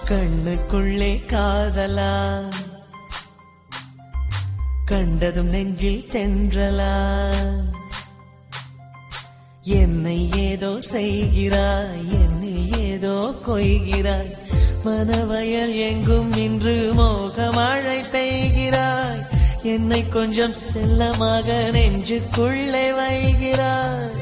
கண்ணுக்குள்ளே காதலா கண்டதும் நெஞ்சில் தென்றலா என்னை ஏதோ செய்கிறாய் என்னில் ஏதோ கொய்கிறாய் மனவயல் எங்கும் நின்று மோகமழை பெய்கிறாய் என்னை கொஞ்சம் செல்லமாக நெஞ்சுக்குள்ளே வைகிறாய்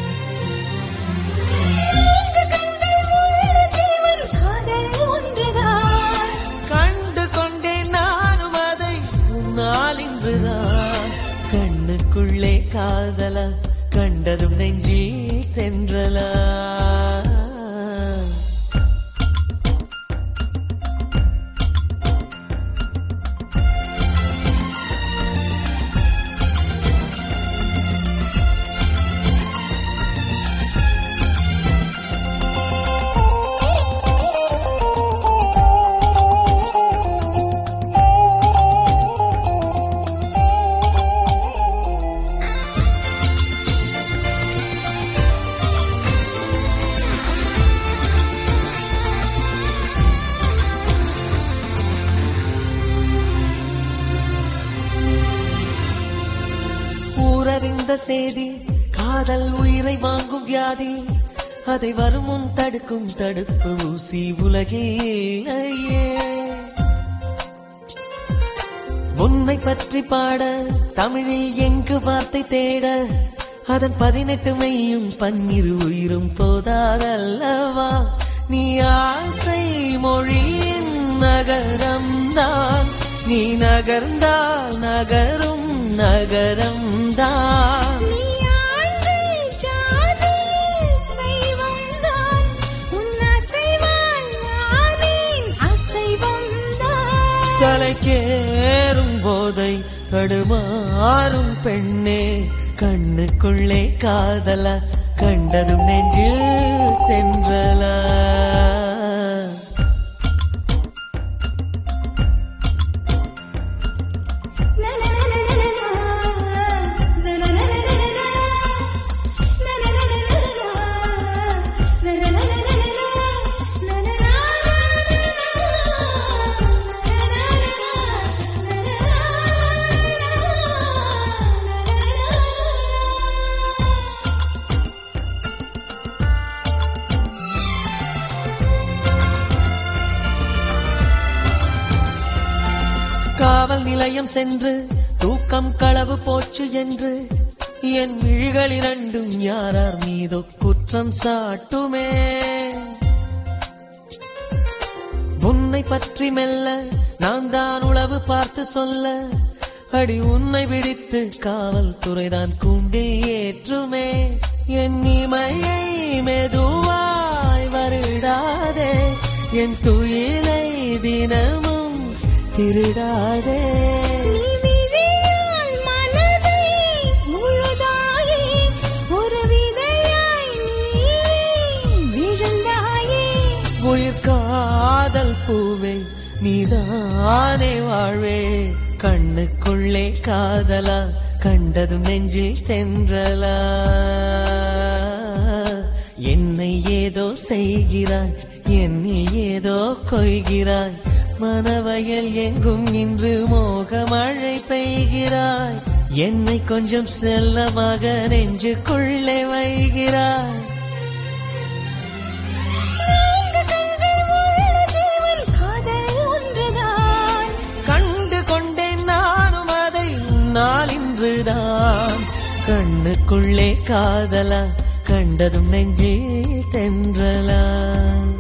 இங்கு கண்கள் உள்ள ஜீவன் காதல் ஒன்றுதான் கண்டு கொண்டேன் நானும் அதை உன்னால் இன்றுதான் கண்ணுக்குள்ளே காதலா கண்டதும் நெஞ்சில் தென்றலா ஊரறிந்த செய்தி காதல் உயிரை வாங்கும் வியாதி அதை வருமுன் தடுக்கும் தடுப்பு ஊசி உலகிலேயே உன்னை பற்றி பாட தமிழில் எங்கு வார்த்தை தேட அதன் பதினெட்டு மையும் பன்னிரு உயிரும் போதாதல்லவா நீ ஆசை மொழியின் நகரம் தான் நீ நகர்ந்தால் நகரும் நகரம் தான் நீ ஆண்கள் ஜாதி செய்வந்தான் உன் அசைவால் நானேன் அசைவந்தான் தலைக்கேறும் போதை தடுமாறும் பெண்ணே கண்ணுக்குள்ளே காதலா கண்டதும் நெஞ்சில் தென்றலா காவல் நிலையம் சென்று தூக்கம் களவு போச்சு என்று என் விழிகள் இரண்டும் யாரார் மீதோ குற்றம் சாட்டுமே உன்னை பற்றி மெல்ல நான் தான் உளவு பார்த்து சொல்ல அடி உன்னை பிடித்து காவல்துறைதான் கூண்டில் ஏற்றுமே என் இமையை மெதுவாய் வருடாதே என் துயிலை தினமும் திருடாதே நீ விழியால் மனதை முழுதாயே ஒரு விதையாய் நீ விழுந்தாயே உயிர் காதல் பூவே நீதானே வாழ்வே கண்ணுக்குள்ளே காதலா கண்டதும் நெஞ்சில் தென்றலா என்னை ஏதோ செய்கிறாய் என்னில் ஏதோ கொய்கிறாய் மனவயல் எங்கும் இன்று மோகமழை பெய்கிறாய் என்னை கொஞ்சம் செல்லமாக நெஞ்சுக்குள்ளே வைகிறாய் இங்கு கண்கள் உள்ள ஜீவன் காதல் ஒன்றுதான் கண்டு கொண்டேன் நானும் அதை உன்னால் இன்றுதான் கண்ணுக்குள்ளே காதலா கண்டதும் நெஞ்சில் தென்றலா